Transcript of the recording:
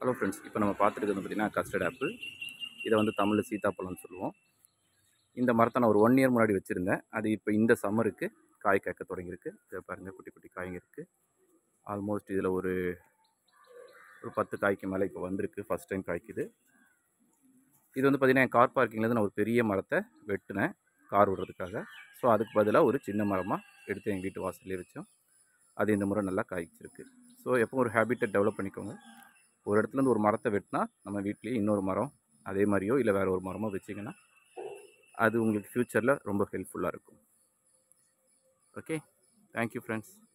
hello friends இப்போ நம்ம பார்த்துருக்கிறது பார்த்தீங்கன்னா கஸ்டர்ட் ஆப்பிள் இதை வந்து தமிழில் சீத்தாப்பழம்னு சொல்லுவோம் இந்த மரத்தை நான் ஒரு ஒன் இயர் முன்னாடி வச்சுருந்தேன் அது இப்போ இந்த சம்மருக்கு காய் காய்க்க தொடங்கியிருக்கு இதை பாருங்கள் குட்டி குட்டி காய்ங்க இருக்குது ஆல்மோஸ்ட் இதில் ஒரு ஒரு பத்து காய்க்கு மேலே இப்போ வந்திருக்கு ஃபஸ்ட் டைம் காய்க்குது இது வந்து பார்த்திங்கன்னா என் கார் பார்க்கிங்லேருந்து நான் ஒரு பெரிய மரத்தை வெட்டினேன் கார் விடுறதுக்காக ஸோ அதுக்கு பதிலாக ஒரு சின்ன மரமாக எடுத்து எங்கள் வீட்டு வாசல்லே வச்சோம் அது இந்த முறை நல்லா காய்ச்சிருக்கு ஸோ எப்போ ஒரு ஹேபிட்டை டெவலப் பண்ணிக்கோங்க ஒரு இடத்துலேருந்து ஒரு மரத்தை வெட்டினா நம்ம வீட்லேயே இன்னொரு மரம் அதே மாதிரியோ இல்லை வேறு ஒரு மரமோ வச்சிங்கன்னா அது உங்களுக்கு ஃப்யூச்சரில் ரொம்ப ஹெல்ப்ஃபுல்லாக இருக்கும் ஓகே தேங்க்யூ ஃப்ரெண்ட்ஸ்